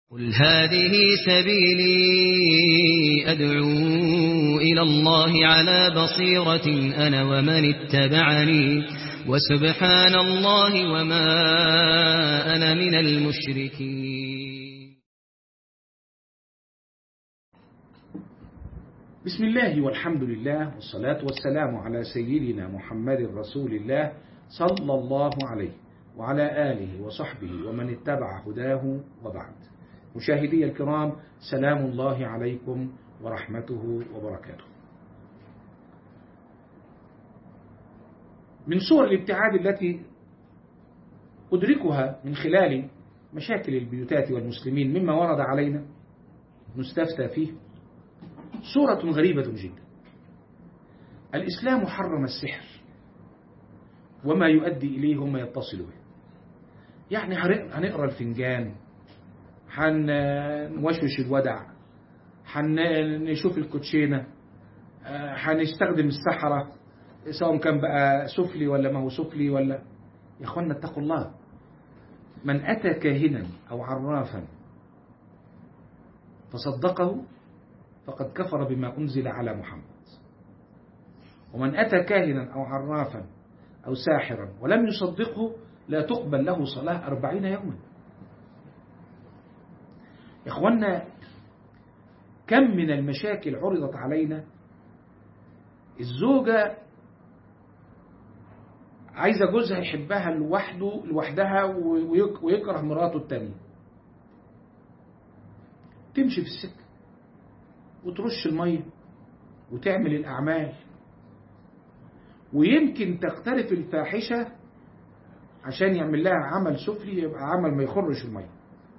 قل هذه سبيلي أدعو إلى الله على بصيرة أنا ومن اتبعني وسبحان الله وما أنا من المشركين بسم الله والحمد لله والصلاة والسلام على سيدنا محمد رسول الله صلى الله عليه وعلى آله وصحبه ومن اتبع هداه وبعد مشاهدي الكرام سلام الله عليكم ورحمته وبركاته من صور الابتعاد التي أدركها من خلال مشاكل البيوتات والمسلمين مما ورد علينا نستفتى فيه صورة غريبة جدا الإسلام حرم السحر وما يؤدي إليه وما يتصل به يعني هنقرأ الفنجان هنوشوش الودع هنشوف الكوتشينة هنستخدم السحرة سواء كان بقى سفلي ولا ما هو سفلي ولا يا اخوانا اتقوا الله من أتى كاهنا أو عرافا فصدقه فقد كفر بما أنزل على محمد ومن أتى كاهنا أو عرافا أو ساحرا ولم يصدقه لا تقبل له صلاة أربعين يوما يا إخوانا كم من المشاكل عرضت علينا الزوجة عايزة جوزها يحبها لوحده لوحدها ويكره مراته التانية تمشي في السكة وترش المية وتعمل الأعمال ويمكن تقترف الفاحشة عشان يعمل لها عمل سفلي يبقى عمل ما يخرش المية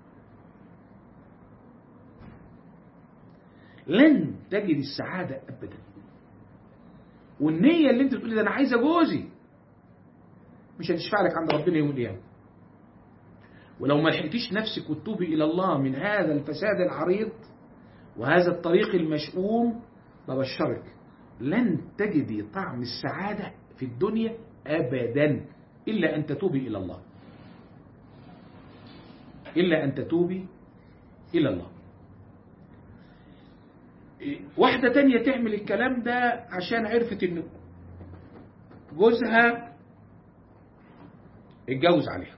لن تجد السعادة أبدا والنية اللي انت بتقولي ده أنا عايزة جوزي مش هتشفع لك عند ربنا يوم القيامة ولو ما لحقتيش نفسك وتتوبي إلى الله من هذا الفساد العريض وهذا الطريق المشؤوم ببشرك لن تجدي طعم السعادة في الدنيا أبدا إلا أن تتوبي إلى الله إلا أن تتوبي إلى الله واحدة تانية تعمل الكلام ده عشان عرفت ان جوزها اتجوز عليها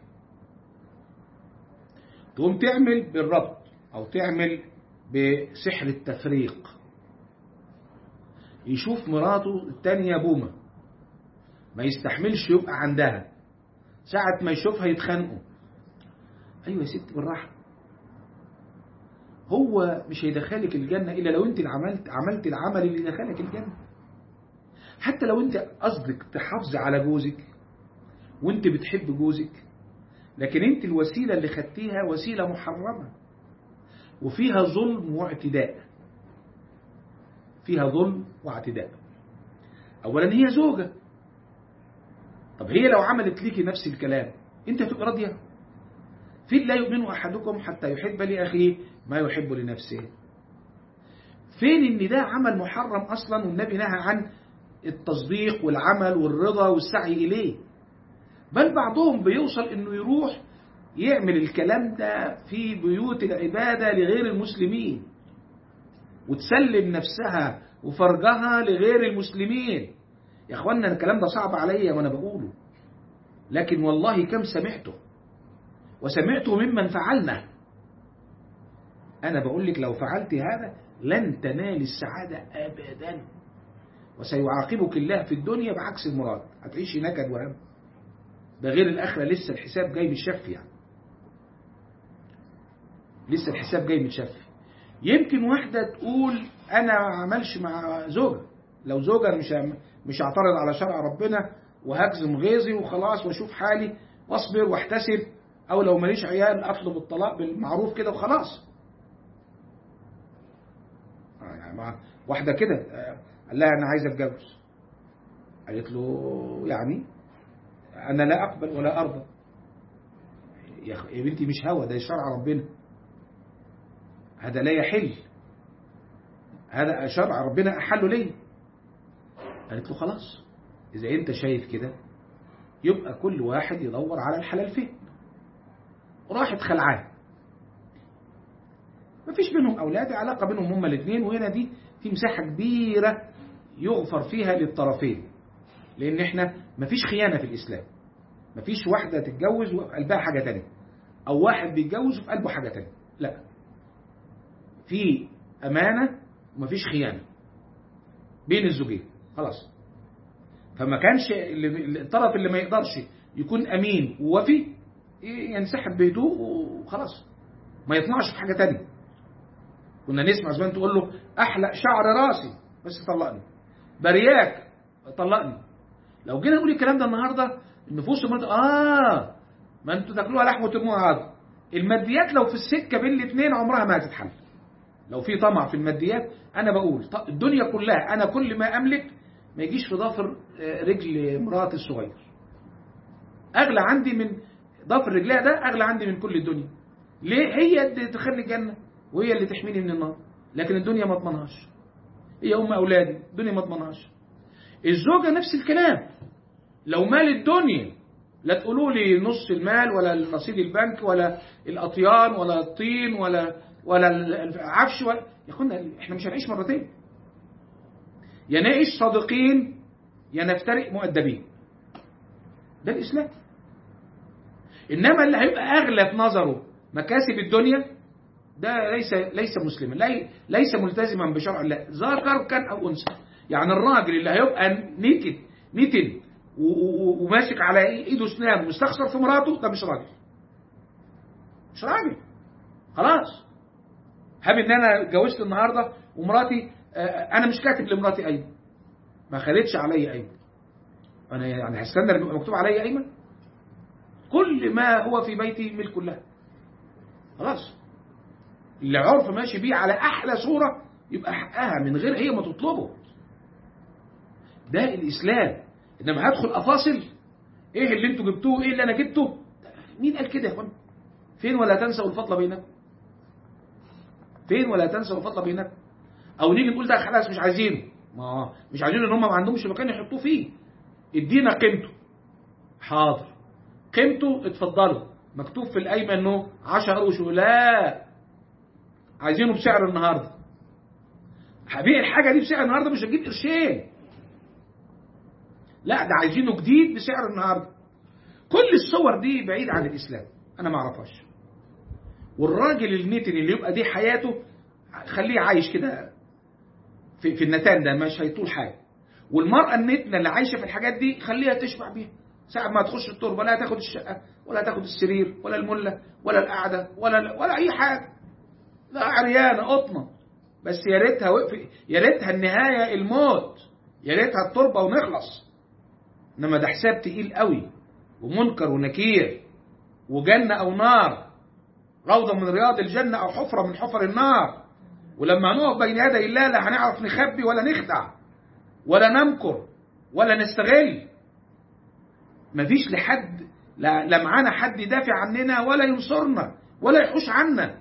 تقوم تعمل بالربط او تعمل بسحر التفريق يشوف مراته التانية بومة ما يستحملش يبقى عندها ساعة ما يشوفها يتخانقوا ايوه يا ست بالراحة هو مش هيدخلك الجنة إلا لو أنت عملت عملت العمل اللي يدخلك الجنة حتى لو أنت قصدك تحافظي على جوزك وأنت بتحب جوزك لكن أنت الوسيلة اللي خدتيها وسيلة محرمة وفيها ظلم واعتداء فيها ظلم واعتداء أولا هي زوجة طب هي لو عملت ليكي نفس الكلام أنت هتبقى راضية فين لا يؤمن أحدكم حتى يحب لأخيه ما يحب لنفسه فين ان ده عمل محرم اصلا والنبي نهى عن التصديق والعمل والرضا والسعي اليه بل بعضهم بيوصل انه يروح يعمل الكلام ده في بيوت العبادة لغير المسلمين وتسلم نفسها وفرجها لغير المسلمين يا اخوانا الكلام ده صعب عليا وانا بقوله لكن والله كم سمعته وسمعته ممن فعلنا أنا بقول لك لو فعلت هذا لن تنال السعادة أبدا وسيعاقبك الله في الدنيا بعكس المراد هتعيشي نكد وهم ده غير الآخرة لسه الحساب جاي متشف يعني لسه الحساب جاي متشف يمكن واحدة تقول أنا ما عملش مع زوجة لو زوجة مش مش هعترض على شرع ربنا وهجزم غيظي وخلاص واشوف حالي واصبر واحتسب او لو ماليش عيال اطلب الطلاق بالمعروف كده وخلاص يعني واحدة كده قال لها أنا عايز أتجوز قالت له يعني أنا لا أقبل ولا أرضى يا بنتي مش هوى ده شرع ربنا هذا لا يحل هذا شرع ربنا أحله لي قالت له خلاص إذا أنت شايف كده يبقى كل واحد يدور على الحلال فين راحت خلعاه مفيش بينهم أولاد علاقة بينهم هما الاثنين وهنا دي في مساحة كبيرة يغفر فيها للطرفين لأن احنا مفيش خيانة في الإسلام مفيش واحدة تتجوز وفي قلبها حاجة تانية أو واحد بيتجوز وفي قلبه حاجة تانية لا في أمانة ومفيش خيانة بين الزوجين خلاص فما كانش اللي- الطرف اللي ما يقدرش يكون أمين ووفي ينسحب بهدوء وخلاص ما يطمعش في حاجة تانية كنا نسمع زمان تقول له أحلق شعر راسي بس طلقني برياك طلقني لو جينا نقول الكلام ده النهارده النفوس المرضى اه ما انتوا تاكلوها لحم وترموها عظم الماديات لو في السكه بين الاثنين عمرها ما هتتحل لو في طمع في الماديات انا بقول ط- الدنيا كلها انا كل ما املك ما يجيش في ضفر آه، رجل مراتي الصغير اغلى عندي من ضفر رجلها ده اغلى عندي من كل الدنيا ليه هي اللي تخلي الجنه وهي اللي تحميني من النار لكن الدنيا ما اضمنهاش هي ام اولادي الدنيا ما اضمنهاش الزوجه نفس الكلام لو مال الدنيا لا تقولوا لي نص المال ولا رصيد البنك ولا الاطيان ولا الطين ولا ولا العفش ولا يا اخوانا احنا مش هنعيش مرتين يا نعيش صادقين يا نفترق مؤدبين ده الاسلام انما اللي هيبقى اغلى في نظره مكاسب الدنيا ده ليس ليس مسلما لا- ليس ملتزما بشرع الله ذكر كان او انثى يعني الراجل اللي هيبقى نكد نتن و- و- وماسك على ايده سنان مستخسر في مراته ده مش راجل مش راجل خلاص هاب ان انا اتجوزت النهارده ومراتي آه، انا مش كاتب لمراتي قايمه ما خدتش عليا قايمه انا يعني هستنى يبقى مكتوب عليا قايمه كل ما هو في بيتي ملك لها خلاص اللي عرف ماشي بيه على احلى صوره يبقى حقها من غير هي ما تطلبه ده الاسلام انما هدخل افاصل ايه اللي انتوا جبتوه ايه اللي انا جبته مين قال كده يا اخوان فين ولا تنسوا الفضل بينكم فين ولا تنسوا الفضل بينكم او نيجي نقول ده خلاص مش عايزينه ما مش عايزين ان هم ما عندهمش مكان يحطوه فيه ادينا قيمته حاضر قيمته اتفضلوا مكتوب في القايمه انه 10 قروش لا عايزينه بسعر النهارده هبيع الحاجه دي بسعر النهارده مش هتجيب قرشين لا ده عايزينه جديد بسعر النهارده كل الصور دي بعيد عن الاسلام انا ما اعرفهاش والراجل النتن اللي يبقى دي حياته خليه عايش كده في, في النتان ده مش هيطول حاجه والمراه النتنه اللي عايشه في الحاجات دي خليها تشبع بيها ساعة ما تخش التربة لا تاخد الشقة ولا تاخد السرير ولا الملة ولا القعدة ولا ولا أي حاجة لا عريانة قطنة بس يا ريتها وقف يا ريتها النهاية الموت يا ريتها التربة ونخلص إنما ده حساب تقيل قوي ومنكر ونكير وجنة أو نار روضة من رياض الجنة أو حفرة من حفر النار ولما نقف بين يدي الله لا هنعرف نخبي ولا نخدع ولا نمكر ولا نستغل مفيش لحد لا, لا معانا حد يدافع عننا ولا ينصرنا ولا يحوش عنا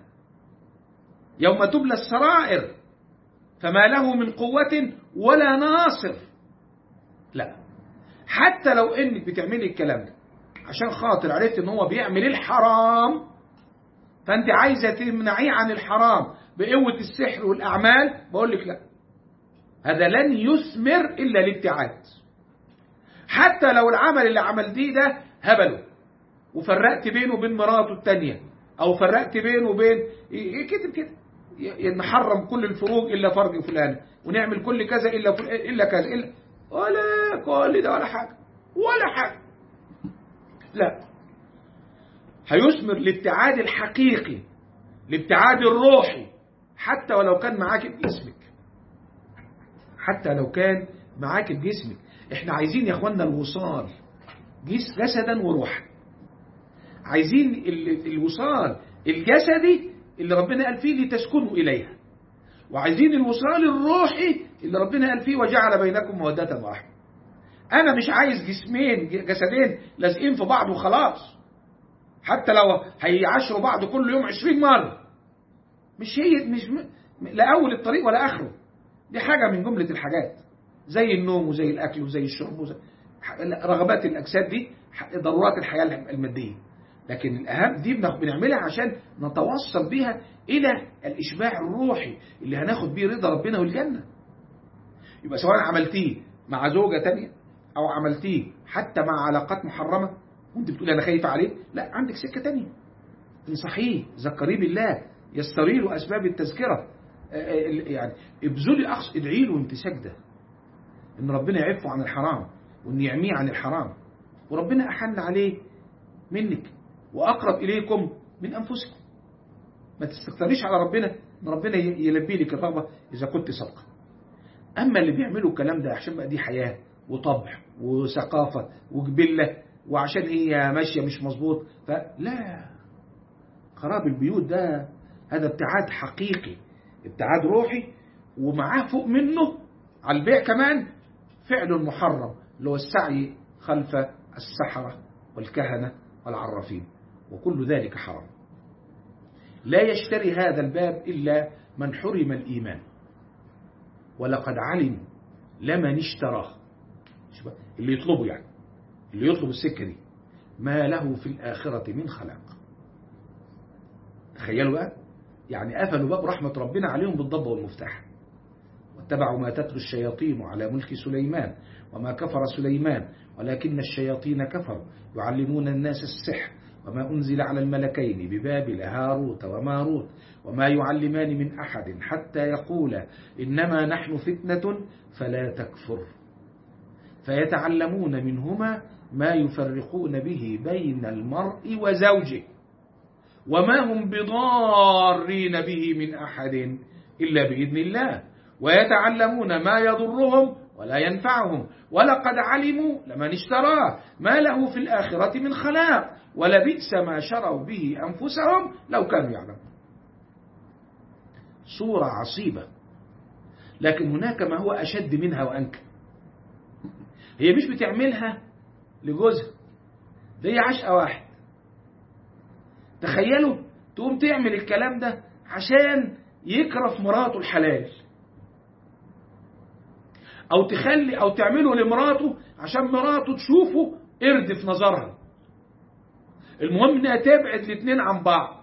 يوم تبلى السرائر فما له من قوة ولا ناصر لا حتى لو انك بتعملي الكلام ده عشان خاطر عرفت ان هو بيعمل الحرام فانت عايزة تمنعيه عن الحرام بقوة السحر والأعمال بقول لك لا هذا لن يثمر إلا الابتعاد حتى لو العمل اللي عمل دي ده هبله وفرقت بينه وبين مراته التانية او فرقت بينه وبين كده كده نحرم كل الفروج الا فرج فلان ونعمل كل كذا الا فل... الا كذا الا ولا كل ده ولا حاجه ولا حاجه لا هيثمر الابتعاد الحقيقي الابتعاد الروحي حتى ولو كان معاك بجسمك حتى لو كان معاك بجسمك احنا عايزين يا اخوانا الوصال جس جسدا وروحا عايزين الوصال الجسدي اللي ربنا قال فيه لتسكنوا اليها وعايزين الوصال الروحي اللي ربنا قال فيه وجعل بينكم موده ورحمه انا مش عايز جسمين جسدين لازقين في بعض وخلاص حتى لو هيعاشروا بعض كل يوم عشرين مرة مش هي مش م... لا أول الطريق ولا آخره دي حاجة من جملة الحاجات زي النوم وزي الأكل وزي الشرب وزي رغبات الأجساد دي ضرورات الحياة المادية لكن الأهم دي بنعملها عشان نتوصل بيها إلى الإشباع الروحي اللي هناخد بيه رضا ربنا والجنة يبقى سواء عملتيه مع زوجة تانية أو عملتيه حتى مع علاقات محرمة وانت بتقول أنا خايفة عليه لا عندك سكة تانية تنصحيه ذكريه بالله يسري له أسباب التذكرة يعني ابذلي أقص ادعي له وانت ساجدة إن ربنا يعفه عن الحرام وإن يعميه عن الحرام وربنا أحن عليه منك وأقرب إليكم من أنفسكم ما تستكتريش على ربنا إن ربنا يلبي لك الرغبة إذا كنت صادقة أما اللي بيعملوا الكلام ده عشان بقى دي حياة وطبع وثقافة وجبلة وعشان هي ماشية مش مظبوط فلا خراب البيوت ده هذا ابتعاد حقيقي ابتعاد روحي ومعاه فوق منه على البيع كمان فعل محرم اللي هو السعي خلف السحرة والكهنة والعرافين وكل ذلك حرام لا يشتري هذا الباب إلا من حرم الإيمان ولقد علم لمن اشتراه اللي يطلبه يعني اللي يطلب السكة دي ما له في الآخرة من خلاق تخيلوا بقى يعني قفلوا باب رحمة ربنا عليهم بالضب والمفتاح واتبعوا ما تتلو الشياطين على ملك سليمان وما كفر سليمان ولكن الشياطين كفروا يعلمون الناس السحر وما أنزل على الملكين ببابل هاروت وماروت وما يعلمان من أحد حتى يقولا إنما نحن فتنة فلا تكفر فيتعلمون منهما ما يفرقون به بين المرء وزوجه وما هم بضارين به من أحد إلا بإذن الله ويتعلمون ما يضرهم ولا ينفعهم ولقد علموا لمن اشتراه ما له في الآخرة من خلاق ولبئس ما شروا به أنفسهم لو كانوا يعلمون صورة عصيبة لكن هناك ما هو أشد منها وأنكى هي مش بتعملها لجوزها ده هي عشقة واحد تخيلوا تقوم تعمل الكلام ده عشان يكرف مراته الحلال او تخلي او تعمله لمراته عشان مراته تشوفه قرد في نظرها المهم انها تبعد الاثنين عن بعض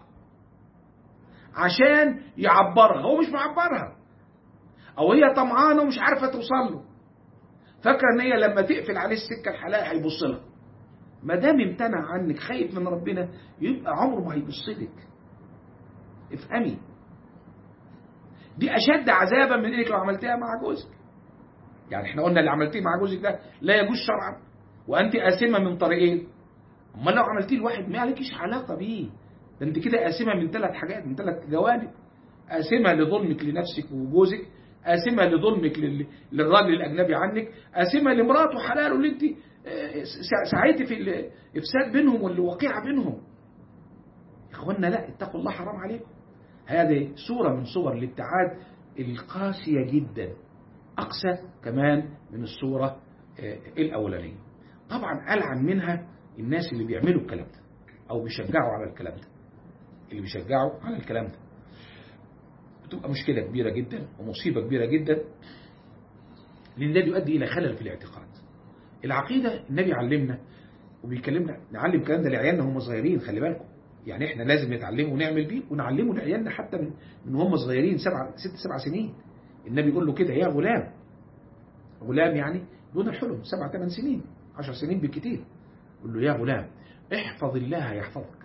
عشان يعبرها هو مش معبرها او هي طمعانه ومش عارفه توصل له فاكره ان هي لما تقفل عليه السكه الحلال هيبص لها ما دام امتنع عنك خايف من ربنا يبقى عمره ما هيبص لك افهمي دي اشد عذابا من انك لو عملتها مع جوزك يعني احنا قلنا اللي عملتيه مع جوزك ده لا يجوز شرعا وانت آثمة من طريقين اما لو عملتيه لواحد ما عليكيش علاقة بيه ده انت كده آثمة من ثلاث حاجات من ثلاث جوانب آثمة لظلمك لنفسك وجوزك آثمة لظلمك لل... للراجل الأجنبي عنك آثمة لمراته حلاله اللي انت سعيتي في الإفساد بينهم والوقيعة بينهم إخواننا لا اتقوا الله حرام عليكم هذه صورة من صور الابتعاد القاسية جدا أقسى كمان من الصورة الأولانية طبعا ألعن منها الناس اللي بيعملوا الكلام ده أو بيشجعوا على الكلام ده اللي بيشجعوا على الكلام ده بتبقى مشكلة كبيرة جدا ومصيبة كبيرة جدا لأن ده بيؤدي إلى خلل في الاعتقاد العقيدة النبي علمنا وبيكلمنا نعلم الكلام ده لعيالنا هم صغيرين خلي بالكم يعني احنا لازم نتعلمه ونعمل بيه ونعلمه لعيالنا حتى من, من هم صغيرين سبع ست سبع سنين النبي يقول له كده يا غلام غلام يعني دون الحلم سبع ثمان سنين عشر سنين بالكتير يقول له يا غلام احفظ الله يحفظك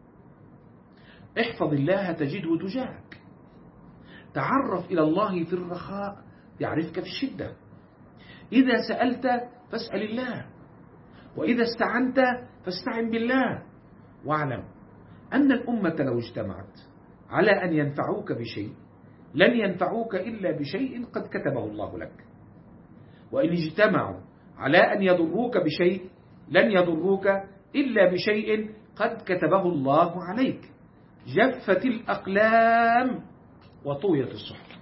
احفظ الله تجده تجاهك تعرف إلى الله في الرخاء يعرفك في الشدة إذا سألت فاسأل الله وإذا استعنت فاستعن بالله واعلم أن الأمة لو اجتمعت على أن ينفعوك بشيء لن ينفعوك إلا بشيء قد كتبه الله لك وإن اجتمعوا على أن يضروك بشيء لن يضروك إلا بشيء قد كتبه الله عليك جفت الأقلام وطويت الصحف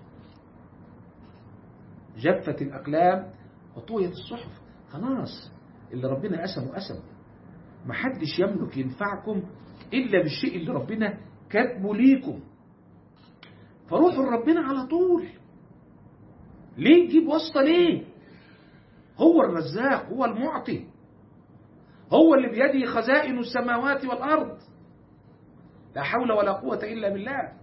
جفت الأقلام وطويت الصحف خلاص اللي ربنا قسمه قسمه محدش يملك ينفعكم إلا بالشيء اللي ربنا كاتبه ليكم فروحوا لربنا على طول ليه تجيب واسطة ليه هو الرزاق هو المعطي هو اللي بيده خزائن السماوات والأرض لا حول ولا قوة إلا بالله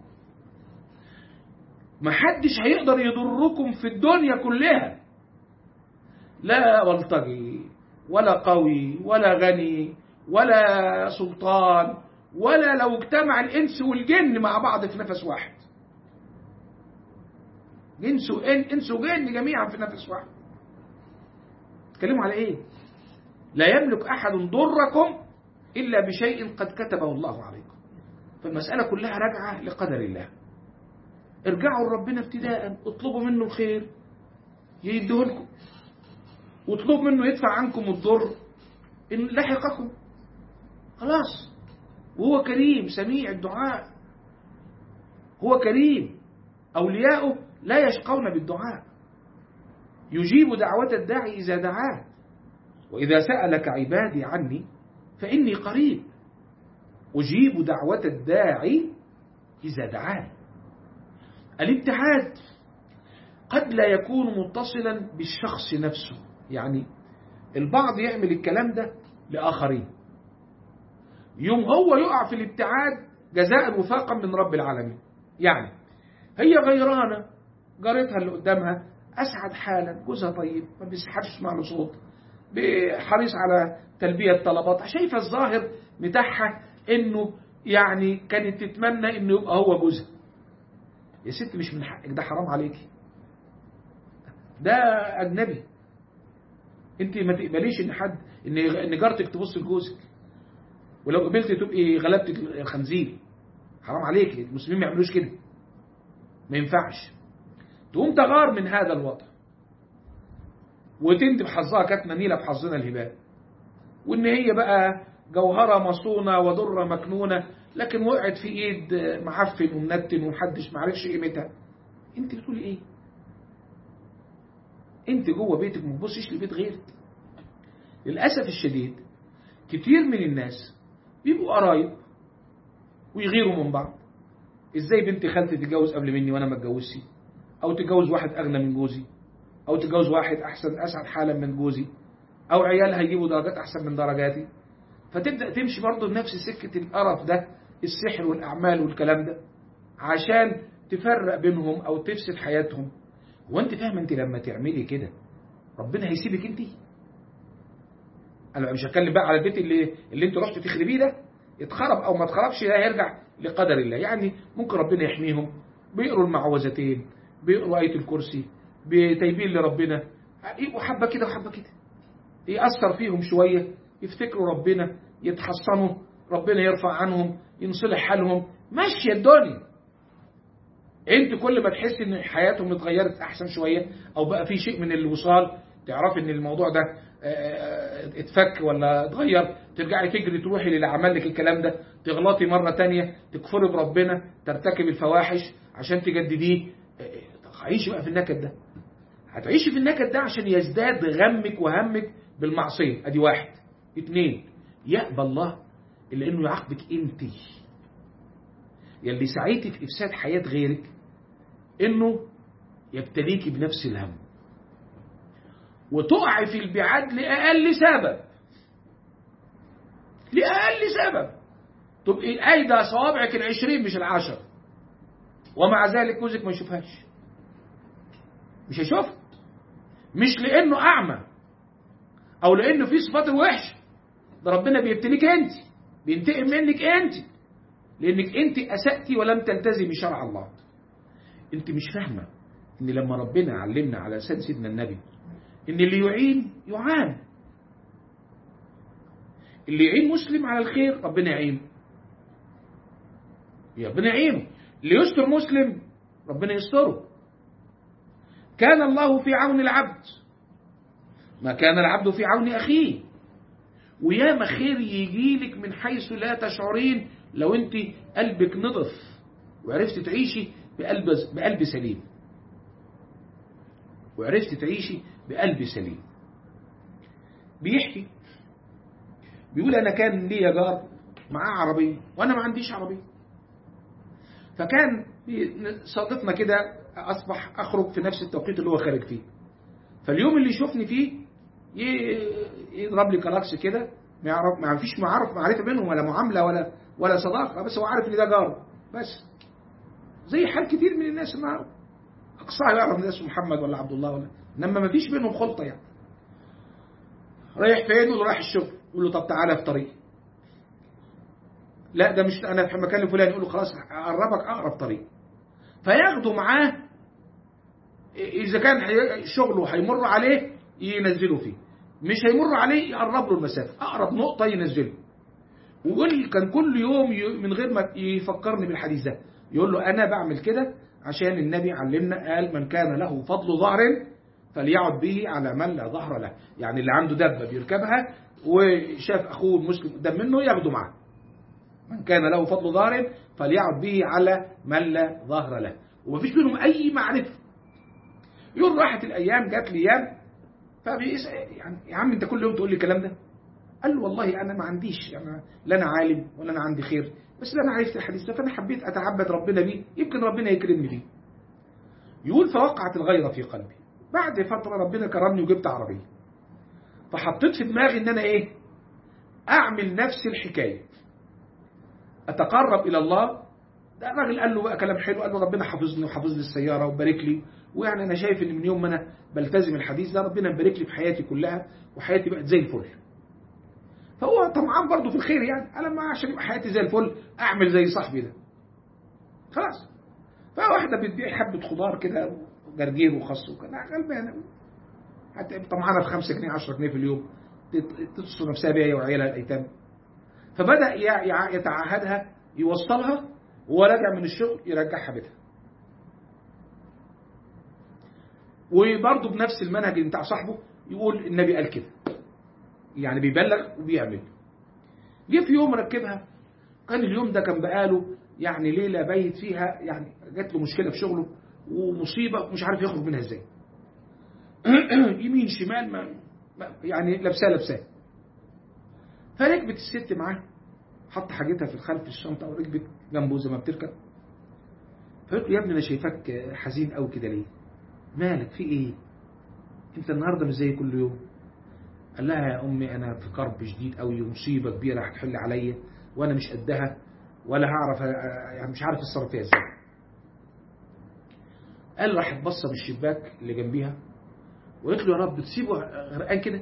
ما حدش هيقدر يضركم في الدنيا كلها لا بلطجي ولا قوي ولا غني ولا سلطان ولا لو اجتمع الإنس والجن مع بعض في نفس واحد جنس وإن إنس وجن جميعا في نفس واحد تكلموا على إيه لا يملك أحد ضركم إلا بشيء قد كتبه الله عليكم فالمسألة كلها راجعة لقدر الله ارجعوا لربنا ابتداء اطلبوا منه الخير يديه لكم واطلبوا منه يدفع عنكم الضر إن لحقكم خلاص وهو كريم سميع الدعاء هو كريم أولياؤه لا يشقون بالدعاء يجيب دعوة الداعي إذا دعاه وإذا سألك عبادي عني فإني قريب أجيب دعوة الداعي إذا دعاه الابتعاد قد لا يكون متصلا بالشخص نفسه يعني البعض يعمل الكلام ده لآخرين يوم هو يقع في الابتعاد جزاء وفاقا من رب العالمين يعني هي غيرانة جارتها اللي قدامها أسعد حالا جوزها طيب ما بيسحبش يسمع له صوت حريص على تلبية طلباتها شايفة الظاهر بتاعها انه يعني كانت تتمنى انه يبقى هو جوزها يا ست مش من حقك ده حرام عليكي ده اجنبي انت ما تقبليش ان حد ان ان جارتك تبص لجوزك ولو قبلت تبقي غلبت الخنزير حرام عليكي المسلمين ما يعملوش كده ما ينفعش تقوم تغار من هذا الوضع وتندب حظها كانت منيله بحظنا الهبال وان هي بقى جوهره مصونه وضره مكنونه لكن وقعت في ايد معفن ومنتن ومحدش معرفش قيمتها انت بتقولي ايه انت جوه بيتك ما تبصيش لبيت غيرك للاسف الشديد كتير من الناس بيبقوا قرايب ويغيروا من بعض ازاي بنت خالتي تتجوز قبل مني وانا ما اتجوزش او تتجوز واحد اغنى من جوزي او تتجوز واحد احسن اسعد حالا من جوزي او عيالها يجيبوا درجات احسن من درجاتي فتبدا تمشي برضه بنفس سكه القرف ده السحر والاعمال والكلام ده عشان تفرق بينهم او تفسد حياتهم وانت فاهم انت لما تعملي كده ربنا هيسيبك انت انا مش هتكلم بقى على البيت اللي اللي انت رحت تخربيه ده اتخرب او ما اتخربش ده هيرجع لقدر الله يعني ممكن ربنا يحميهم بيقروا المعوذتين بيقروا آية الكرسي بتيبين لربنا يبقوا حبة كده وحبة كده يأثر فيهم شوية يفتكروا ربنا يتحصنوا ربنا يرفع عنهم ينصلح حالهم ماشية الدنيا انت كل ما تحس ان حياتهم اتغيرت احسن شوية او بقى في شيء من الوصال تعرفي ان الموضوع ده اتفك ولا اتغير ترجعي تجري تروحي للي عمل لك الكلام ده تغلطي مرة تانية تكفري بربنا ترتكبي الفواحش عشان تجدديه عيشي بقى في النكد ده هتعيشي في النكد ده عشان يزداد غمك وهمك بالمعصية ادي واحد اتنين يقبل الله الا انه يعاقبك انت يلي سعيتي في افساد حياة غيرك انه يبتليكي بنفس الهم وتقعي في البعاد لأقل سبب لأقل سبب تبقي قايدة صوابعك العشرين مش العشر ومع ذلك جوزك ما يشوفهاش مش هيشوفها مش لأنه أعمى أو لأنه في صفات الوحش ده ربنا بيبتليك أنت بينتقم منك أنت لأنك أنت أسأتي ولم تلتزمي شرع الله أنت مش فاهمة إن لما ربنا علمنا على لسان سيدنا النبي إن اللي يعين يعان اللي يعين مسلم على الخير ربنا يعينه ربنا يعينه اللي يستر مسلم ربنا يستره كان الله في عون العبد ما كان العبد في عون أخيه وياما خير يجيلك من حيث لا تشعرين لو انت قلبك نضف وعرفت تعيشي بقلب, بقلب سليم وعرفت تعيشي بقلب سليم بيحكي بيقول أنا كان لي جار معاه عربية وأنا ما عنديش عربية فكان صادفنا كده أصبح أخرج في نفس التوقيت اللي هو خارج فيه فاليوم اللي يشوفني فيه يضرب لي كلاكس كده ما يعرف ما فيش معرف معرفة بينهم ولا معاملة ولا ولا صداقة بس هو عارف ان ده جاره بس زي حال كتير من الناس النهارده اقصاه يعرف ان ده اسمه محمد ولا عبد الله ولا انما ما فيش بينهم خلطة يعني رايح فين يقول له رايح الشغل يقول له طب تعالى في طريق لا ده مش انا في مكان الفلاني يقول له خلاص اقربك اقرب طريق فياخده معاه اذا كان حي- شغله هيمر عليه ينزله فيه مش هيمر عليه يقرب له المسافه اقرب نقطه ينزله ويقول كان كل يوم ي- من غير ما يفكرني بالحديث ده يقول له انا بعمل كده عشان النبي علمنا قال من كان له فضل ظهر فليعد به على من لا ظهر له يعني اللي عنده دبه بيركبها وشاف اخوه المسلم قدام منه ياخده معاه من كان له فضل ظهر فليعد به على من لا ظهر له ومفيش بينهم اي معرفه يقول راحت الايام جات لي ايام فبيسال يعني يا عم انت كل يوم تقول لي الكلام ده قال له والله انا ما عنديش يعني لا انا عالم ولا انا عندي خير بس لا انا عرفت الحديث ده فانا حبيت اتعبد ربنا بيه يمكن ربنا يكرمني بيه يقول فوقعت الغيرة في قلبي بعد فترة ربنا كرمني وجبت عربية فحطيت في دماغي ان انا ايه اعمل نفس الحكاية اتقرب الى الله ده الراجل قال له بقى كلام حلو قال له ربنا حافظني وحافظ لي السيارة وبارك لي ويعني انا شايف ان من يوم ما انا بلتزم الحديث ده ربنا مبارك لي في حياتي كلها وحياتي بقت زي الفل فهو طمعان برضه في الخير يعني انا ما عشان يبقى حياتي زي الفل اعمل زي صاحبي ده خلاص فواحده بتبيع حبه خضار كده جرجير وخس وكده غلبانه حتى طمعانه في 5 جنيه 10 جنيه في اليوم تتصل نفسها بيها هي وعيالها الايتام فبدا يع- يع- يتعهدها يوصلها وهو راجع من الشغل يرجعها بيتها وبرضه بنفس المنهج بتاع صاحبه يقول النبي قال كده يعني بيبلغ وبيعمل جه في يوم ركبها كان اليوم ده كان بقاله يعني ليلة بايت فيها يعني جات له مشكلة في شغله ومصيبة مش عارف يخرج منها ازاي يمين شمال ما ما- يعني لابساه لابساه فركبت الست معاه حط حاجتها في الخلف في الشنطة وركبت جنبه زي ما بتركب فقلت له يا ابني انا شايفاك حزين قوي كده ليه مالك في ايه انت النهارده مش زي كل يوم قال لها يا امي انا في كرب شديد قوي ومصيبه كبيره هتحل عليا وانا مش قدها ولا هعرف يعني مش عارف اتصرف فيها ازاي قال راح بص من الشباك اللي جنبيها وقلت له يا رب تسيبه غرقان كده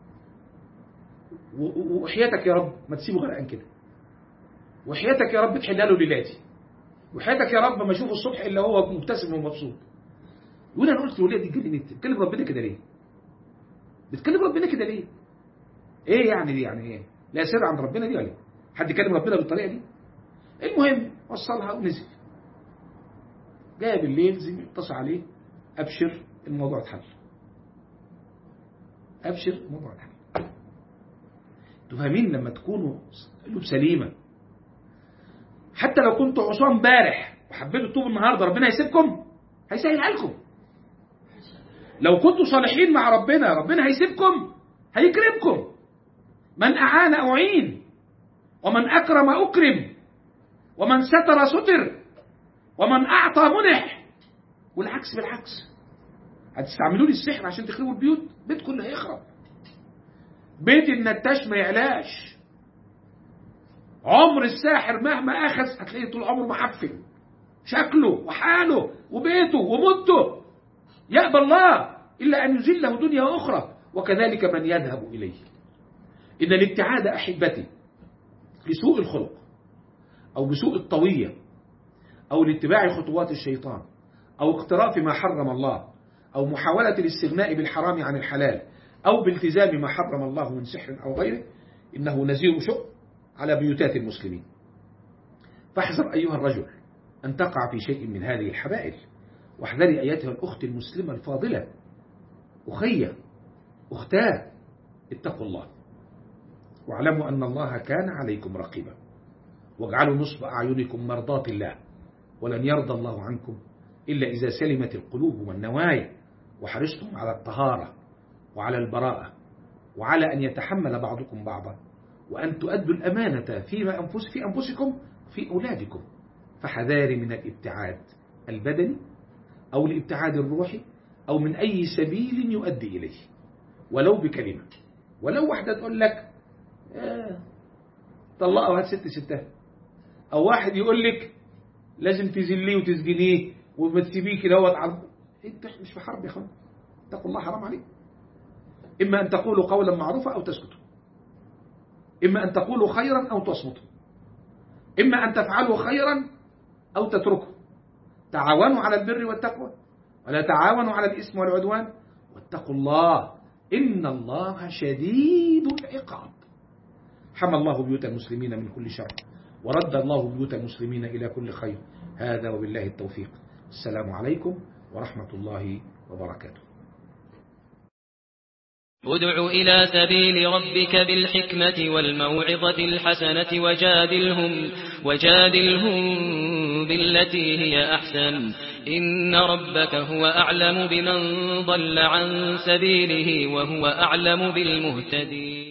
و- و- وحياتك يا رب ما تسيبه غرقان كده وحياتك يا رب تحلها له ليلاتي وحياتك يا رب ما اشوفه الصبح الا هو مبتسم ومبسوط يقول انا قلت له ليه دي اتكلمت بتكلم ربنا كده ليه بتكلم ربنا كده ليه ايه يعني دي يعني ايه لا سر عند ربنا دي ولا إيه؟ حد يكلم ربنا بالطريقه دي المهم وصلها ونزل جاء بالليل زي اتصل عليه ابشر الموضوع اتحل ابشر الموضوع اتحل انتوا فاهمين لما تكونوا قلوب سليمه حتى لو كنتوا عصاه امبارح وحبيتوا تتوبوا النهارده ربنا هيسيبكم هيسهلها لكم لو كنتوا صالحين مع ربنا ربنا هيسيبكم هيكرمكم من أعان أعين ومن أكرم أكرم ومن ستر ستر ومن أعطى منح والعكس بالعكس هتستعملوا لي السحر عشان تخربوا البيوت بيتكم اللي هيخرب بيت النتاش ما يعلاش عمر الساحر مهما أخذ هتلاقيه طول عمره محفل شكله وحاله وبيته ومدته يأبى الله إلا أن يزله دنيا أخرى وكذلك من يذهب إليه إن الابتعاد أحبتي لسوء الخلق أو بسوء الطوية أو لاتباع خطوات الشيطان أو اقتراف ما حرم الله أو محاولة الاستغناء بالحرام عن الحلال أو بالتزام ما حرم الله من سحر أو غيره إنه نزير شؤم على بيوتات المسلمين فاحذر أيها الرجل أن تقع في شيء من هذه الحبائل واحذري أيتها الأخت المسلمة الفاضلة أخية أختاه اتقوا الله واعلموا أن الله كان عليكم رقيبا واجعلوا نصب أعينكم مرضاة الله ولن يرضى الله عنكم إلا إذا سلمت القلوب والنوايا وحرصتم على الطهارة وعلى البراءة وعلى أن يتحمل بعضكم بعضا وأن تؤدوا الأمانة فيما أنفس في أنفسكم في أولادكم فحذاري من الابتعاد البدني أو الابتعاد الروحي أو من أي سبيل يؤدي إليه ولو بكلمة ولو واحدة تقول لك آه. طلقها وهات ست ستات او واحد يقول لك لازم تذليه وتسجنيه وما تسيبيه كده وقت على انت مش في حرب يا اخوان اتقوا الله حرام عليك اما ان تقولوا قولا معروفا او تسكتوا اما ان تقولوا خيرا او تصمتوا اما ان تفعلوا خيرا او تتركوا تعاونوا على البر والتقوى ولا تعاونوا على الاثم والعدوان واتقوا الله ان الله شديد العقاب حمى الله بيوت المسلمين من كل شر ورد الله بيوت المسلمين إلى كل خير هذا وبالله التوفيق السلام عليكم ورحمة الله وبركاته ادع إلى سبيل ربك بالحكمة والموعظة الحسنة وجادلهم, وجادلهم بالتي هي أحسن إن ربك هو أعلم بمن ضل عن سبيله وهو أعلم بالمهتدين